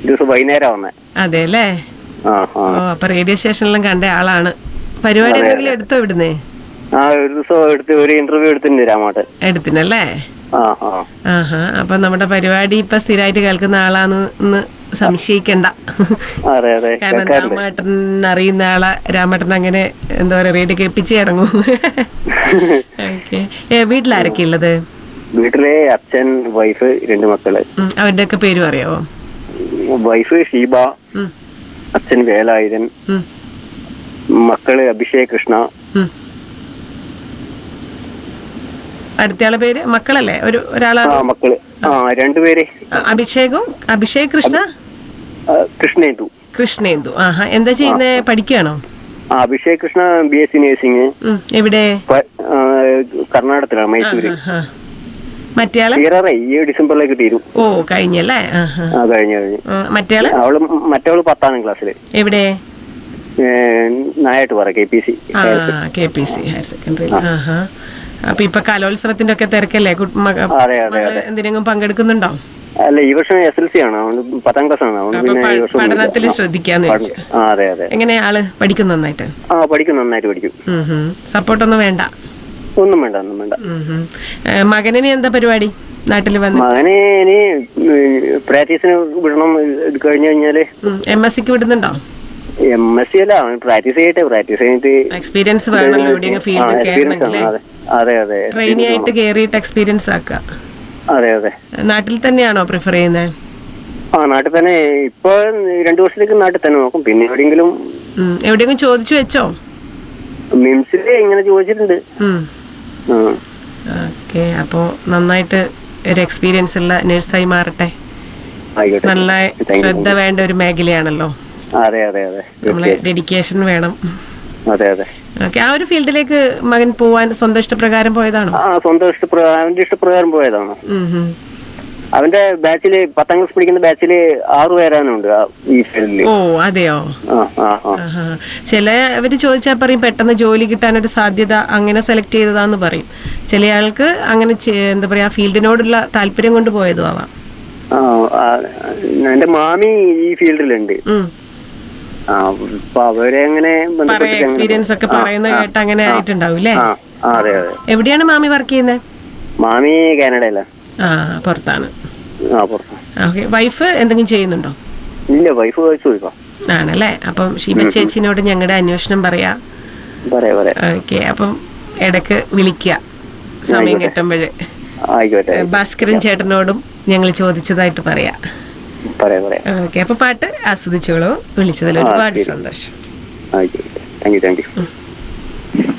ദിവസം വൈകുന്നേരം വന്നേ അതെ അല്ലേ ആ ആ ഓ അപ്പൊ റേഡിയോ സ്റ്റേഷനിലും കണ്ട ആളാണ് പരിപാടി എന്തെങ്കിലും എടുത്തോ ഇവിടുന്ന് ആ ഒരു ദിവസം എടുത്ത് ഒരു ഇന്റർവ്യൂ എടുത്തിട്ടുണ്ട് രാമാട്ടൻ എടുത്തിനല്ലേ ആ ആ ആഹാ അപ്പൊ നമ്മുടെ പരിപാടി ഇപ്പൊ സ്ഥിരമായിട്ട് കേൾക്കുന്ന ആളാന്ന് ഒന്ന് സംശയിക്കണ്ട അതെ അതെ കാരണം കേൾക്കാറുണ്ട് രാമേട്ടൻ അറിയുന്ന ആളെ രാമേട്ടൻ അങ്ങനെ എന്താ പറയാ റേഡിയോ കേൾപ്പിച്ച് ഇറങ്ങും ഓക്കെ വീട്ടിലാരൊക്കെ ഉള്ളത് വീട്ടിലെ അച്ഛൻ വൈഫ് രണ്ട് മക്കള് ഉം, അവരുടെയൊക്കെ പേരും അറിയാവോ വൈഫ് ഷീബ ഉം, അച്ഛൻ വേലായുധൻ ഉം, മക്കള് അഭിഷേക് കൃഷ്ണ ഉം. അടുത്തയാളെ പേര് മക്കളല്ലേ ഒരു ആ ഒരാളാണ് മക്കള് ആ രണ്ടുപേര് അ- അഭിഷേകും അഭിഷേക് കൃഷ്ണ ആ, കൃഷ്ണേന്ദു കൃഷ്ണേന്ദു ആഹാ എന്താ ചെയ്യുന്നേ പഠിക്കുകയാണോ ആ Abhishek Krishna B S C nursing ഉം, എവിടെ കർണാടകത്തിലാണ് മൈസൂര് ആഹാ. മറ്റേയാള് തീരാറായി ഈ ഡിസംബറിലേക്ക് തീരും ഓ കഴിഞ്ഞല്ലേ ആഹാ. ആ കഴിഞ്ഞു കഴിഞ്ഞു ആ, മറ്റേയാള് അവള് മറ്റവള് പത്താം ക്ലാസ്സില് എവിടെ നായാട്ട് പറ കെ പി സി ആ K P C higher secondary ആഹാ അപ്പൊ ഇപ്പൊ കലോത്സവത്തിന്റെ ഒക്കെ തിരക്കല്ലേ കുട്ട്- മക- അതെ അതെ മകള് എന്തിനെങ്കിലും പങ്കെടുക്കുന്നുണ്ടോ അല്ല ഈ വർഷം എസ് എൽ സി ആണ് അവന് പത്താം ക്ലാസ് ആണ് അവന് അപ്പൊ പിന്നെ ഈ പ- വർഷം പഠനത്തിൽ ശ്രദ്ധിക്കാന്ന് വെച്ചു ആ അതെ അതെ എങ്ങനെ ആള് പഠിക്കും നന്നായിട്ട് ആ പഠിക്കും നന്നായിട്ട് പഠിക്കും സപ്പോർട്ടൊന്നും വേണ്ട ഒന്നും വേണ്ട ഒന്നും വേണ്ട ഉം ഹും. ഏ, മകനിനി എന്താ പരിപാടി നാട്ടിൽ വന്ന് മകനെ ഇനി പ്രാക്ടീസിന് വിടണം ഇത് കഴിഞ്ഞു കഴിഞ്ഞാല് എം എസ് സിക്ക് വിടുന്നുണ്ടോ എം എസ് സി അല്ല അവൻ പ്രാക്ടീസ് ചെയ്യട്ടെ പ്രാക്ടീസ് കഴിഞ്ഞിട്ട് എക്സ്പീരിയൻസ് വേണമല്ലോ എവിടെയെങ്കിലും ആ ഫീൽഡിൽ എക്സ്പീരിയൻസ് ആണ് കയറണമെങ്കിൽ അതെ അതെ അതെ ട്രെയിനി ആയിട്ട് കയറിയിട്ട് എക്സ്പീരിയൻസ് ആക്കുക അതെ അതെ നാട്ടിൽ തന്നെയാണോ പ്രിഫർ ചെയ്യുന്നത് ആ നാട്ടിൽ തന്നെ ഇപ്പൊ രണ്ടു വർഷത്തേക്ക് നാട്ടിൽ തന്നെ നോക്കും പിന്നെ എവിടെയെങ്കിലും എവിടെയെങ്കിലും ചോദിച്ചു വെച്ചോ മിംസിൽ ഇങ്ങനെ ചോദിച്ചിട്ടുണ്ട് ആ. ഓക്കെ അപ്പോൾ നന്നായിട്ട് ഒരു എക്സ്പീരിയൻസ് ഉള്ള നഴ്സായി മാറട്ടെ ആയിക്കോട്ടെ നല്ല Thank you. ശ്രദ്ധ വേണ്ട ഒരു മേഖലയാണല്ലോ അതെ അതെ അതെ നമ്മളെ ഡെഡിക്കേഷൻ വേണം അതെ അതെ ഓക്കെ ആ ഒരു ഫീൽഡിലേക്ക് മകൻ പോവാൻ സ്വന്തം ഇഷ്ടപ്രകാരം പോയതാണോ ആ സ്വന്തം ഇഷ്ടപ്രകാരം അവന്റെ ഇഷ്ടപ്രകാരം പോയതാണ് ഉം ഹും. അവന്റെ ബാച്ചില് പത്താം ക്ലാസ് പഠിക്കുന്ന ബാച്ചില് ആറു പേരാനുണ്ട് ആ ഈ ഫീൽഡില് ഓ അതെയോ ആ ആ ആ ആഹാ. ചില അവര് ചോദിച്ചാൽ പറയും പെട്ടെന്ന് ജോലി കിട്ടാനൊരു സാധ്യത അങ്ങനെ സെലക്ട് ചെയ്തതാന്ന് പറയും ചില ആൾക്ക് അങ്ങനെ ചെ- എന്താ പറയാ ഫീൽഡിനോടുള്ള താല്പര്യം കൊണ്ട് പോയതും ആവാം ആ, ആ, എന്റെ മാമി ഈ ഫീൽഡിലുണ്ട് ഉം. ആ അപ്പൊ അവരെ അങ്ങനെ ബന്ധപ്പെട്ടിട്ട് പറയാ അങ്ങനെ- എക്സ്പീരിയൻസ് ഒക്കെ ആ, പറയുന്നത് ആ, കേട്ട് അങ്ങനെ ആയിട്ടുണ്ടാവും അല്ലേ ആ ആ, അതെ അതെ എവിടെയാണ് മാമി വർക്ക് ചെയ്യുന്നത് മാമി കാനഡയില ആ പുറത്താണ് ആ പുറത്ത് ഓക്കെ വൈഫ് എന്തെങ്കിലും ചെയ്യുന്നുണ്ടോ ഇല്ല വൈഫ് കഴിച്ചു പോയിപ്പോ ആണല്ലേ അപ്പം ഷീബ ചേച്ചിനോട് ഞങ്ങളുടെ അന്വേഷണം പറയാ പറയാ പറയാ ഓക്കെ അപ്പം ഇടക്ക് വിളിക്കുക സമയം കിട്ടുമ്പോഴ് ആയിക്കോട്ടെ ഭാസ്കരൻ ചേട്ടനോടും ഞങ്ങൾ ചോദിച്ചതായിട്ട് പറയാം പറയാ പറയാ ഓക്കെ അപ്പൊ പാട്ട് ആസ്വദിച്ചോളൂ വിളിച്ചതിൽ ഒരുപാട് സന്തോഷം ആയിക്കോട്ടെ താങ്ക് യു താങ്ക് യു